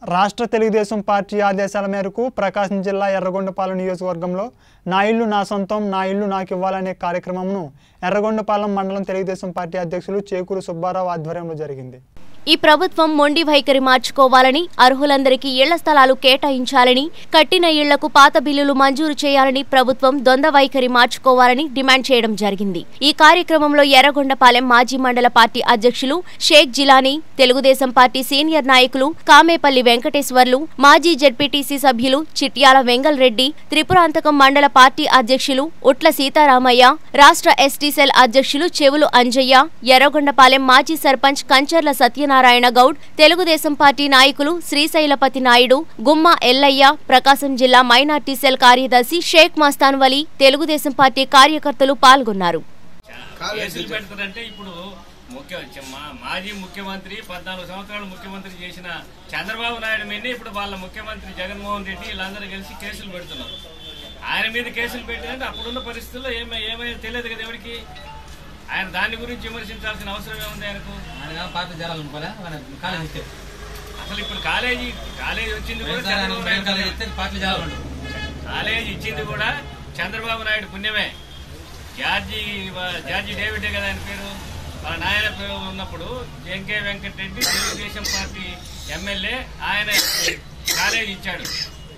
రాష్ట్ర తెలుగుదేశం పార్టీ ఆదేశాల మేరకు ప్రకాశం జిల్లా ఎర్రగొండపాలెం నియోజకవర్గంలో నా ఇల్లు నా సొంతం నా ఇల్లు నాకు ఇవ్వాలనే కార్యక్రమంను ఎర్రగొండపాలెం మండలం తెలుగుదేశం పార్టీ అధ్యక్షులు చేకూరు సుబ్బారావు ఆధ్వర్యంలో జరిగింది ఈ ప్రభుత్వం మొండి వైఖరి మార్చుకోవాలని అర్హులందరికీ ఇళ్ల స్థలాలు కేటాయించాలని కట్టిన ఇళ్లకు పాత బిల్లులు మంజూరు చేయాలని ప్రభుత్వం దొంద వైఖరి మార్చుకోవాలని డిమాండ్ చేయడం జరిగింది ఈ కార్యక్రమంలో ఎర్రగొండపాలెం మాజీ మండల పార్టీ అధ్యక్షులు షేక్ జిలానీ తెలుగుదేశం పార్టీ సీనియర్ నాయకులు కామేపల్లి వెంకటేశ్వర్లు మాజీ జెడ్పీటీసీ సభ్యులు చిట్యాల వెంగల్ రెడ్డి త్రిపురాంతకం మండల పార్టీ అధ్యక్షులు ఉట్ల సీతారామయ్య రాష్ట్ర ఎస్టీ సెల్ అధ్యక్షులు చెవులు అంజయ్య ఎర్రగొండపాలెం మాజీ సర్పంచ్ కంచర్ల సత్యనారాయణ గౌడ్ తెలుగుదేశం పార్టీ నాయకులు శ్రీశైలపతి నాయుడు గుమ్మ ఎల్లయ్య ప్రకాశం జిల్లా మైనార్టీ సెల్ కార్యదర్శి షేక్ మస్తాన్ వలి తెలుగుదేశం పార్టీ కార్యకర్తలు పాల్గొన్నారు కేసులు పెడతారంటే ఇప్పుడు ముఖ్య మా- మాజీ ముఖ్యమంత్రి పద్నాలుగు సంవత్సరాలు ముఖ్యమంత్రి చేసిన చంద్రబాబు నాయుడు మీద ఇప్పుడు వాళ్ళ ముఖ్యమంత్రి జగన్మోహన్ రెడ్డి వీళ్ళందరూ కలిసి కేసులు పెడుతున్నారు ఆయన మీద కేసులు పెట్టారంటే అప్పుడున్న పరిస్థితుల్లో ఏమై ఏమైనా తెలియదు కదా ఎవరికి ఆయన దాని గురించి విమర్శించాల్సిన అవసరం ఏముంది ఆయనకు ఆయన పార్టీ చేరాలని పోలే ఆయన కాలేజ్ ఇస్తే అసలు ఇప్పుడు కాలేజీ కాలేజీ వచ్చింది కూడా వ్యవసాయానికి చంద్రబాబు బ్రేక్ నాయుడు కాలేజ్ ఇస్తే పార్టీ చేరాలండు కాలేజీ ఇచ్చింది కూడా చంద్రబాబు నాయుడు పుణ్యమే జార్జి వా- జార్జి డేవిడే కదా ఆయన పేరు వాళ్ళ నాయన పేరు ఉన్నప్పుడు జంకే వెంకటరెడ్డి తెలుగుదేశం పార్టీ ఎమ్మెల్యే ఆయన కాలేజీ ఇచ్చాడు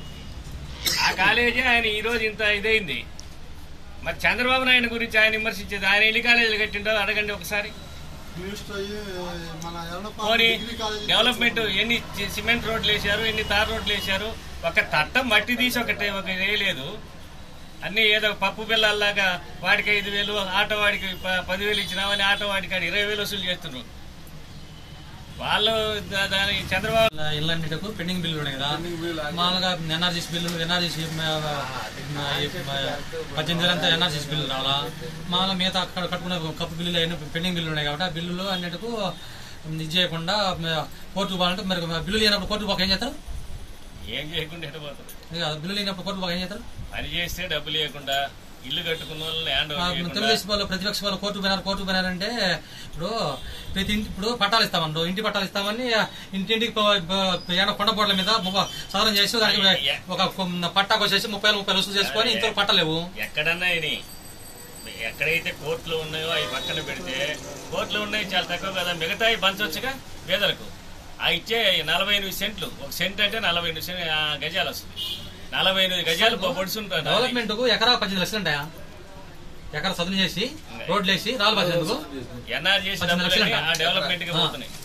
ఆ కాలేజీ ఆయన ఈ రోజు ఇంత ఇదైంది మరి చంద్రబాబు నాయుడు గురించి ఆయన విమర్శించేది ఆయన ఎన్ని కాలేజీలు కట్టిండో అడగండి ఒకసారి మినిస్టర్ అయ్యి మన ఎర్రపాలెం పోనీ డిగ్రీ కాలేజ్ డెవలప్మెంట్ ఎన్ని సి- సిమెంట్ రోడ్లు వేశారు ఎన్ని తార్ రోడ్లు వేశారు ఒక తట్టం మట్టి తీసి ఒకటి ఒక వేయలేదు అన్ని ఏదో పప్పు బిల్లల్లాగా వాడికి ఐదు వేలు ఆటో వాడికి ప- పదివేలు ఇచ్చినామని ఆటో వాడికి ఆడ ఇరవై వేలు వసూలు చేస్తున్నారు వాళ్ళు దా- దాని చంద్రబాబు ఇళ్ళన్నిటికు పెండింగ్ బిల్లులు ఉన్నాయి కదా మామూలుగా ఎన్ఆర్జీస్ బిల్లులు ఎన్ఆర్జీస్ పద్దెనిమిది వేలంతా ఎన్ఆర్జీస్ బిల్లులు రావాలా మామూలుగా మిగతా అక్కడ కట్టుకున్న కప్పు బిల్లులు అయిన పెండింగ్ బిల్లులు ఉన్నాయి కాబట్టి ఆ బిల్లులు అన్నిటికు ఇది చేయకుండా మ- కోర్టుకు పోవాలంటే మరి బిల్లులు లేనప్పుడు కోర్టుకు పోక ఏం చేస్తారు ఏం చేయకుండా ఎడబోతారు ఇక బిల్లులు లేనప్పుడు కోర్టుకు పోక ఏం చేస్తారు పని చేస్తే డబ్బులు లేకుండా ఇల్లు కట్టుకున్న వాళ్ళు ల్యాండ్ ఆ, తెలుగుదేశం వాళ్ళు ప్రతిపక్ష వాళ్ళు కోర్టు పోయినారు కోర్టు పోయినారంటే ఇప్పుడు ప్రతి ఇంటి ఇప్పుడు పట్టాలు ఇస్తామన్నారు ఇంటి పట్టాలు ఇస్తామని ఇంటింటికి ప- ప- ఏడ కొండ బోర్డుల మీద ముప్ప- సవరణ చేసి దానికి ఒక కొ- పట్టాకు వచ్చేసి ముప్పై వేలు ముప్పై వేలు వసూలు చేసుకొని ఇంత పట్టలేవు ఎక్కడన్నా ఇది ఎక్కడైతే కోర్టులు ఉన్నాయో అవి పక్కన పెడితే కోర్టులు ఉన్నాయి చాలా తక్కువ కదా మిగతాయి పంచవచ్చుగా పేదలకు ఆ ఇచ్చే నలభై ఎనిమిది సెంట్లు ఒక సెంట్ అంటే నలభై ఎనిమిది సెంట్ ఆ, గజాలు వస్తుంది నలభై ఎనిమిది గజాలు పొడుచుంటారు డెవలప్మెంట్ కు ఎకరా పద్దెనిమిది లక్షలు ఉంటాయా ఎకరా చదువు చేసి రోడ్లు వేసి రాళ్ళు పాసేందుకు ఎన్ఆర్ చేసి పద్దెనిమిది డబ్బులు లక్షలు ఆ డెవలప్మెంట్ కి ఆ. పోతున్నాయి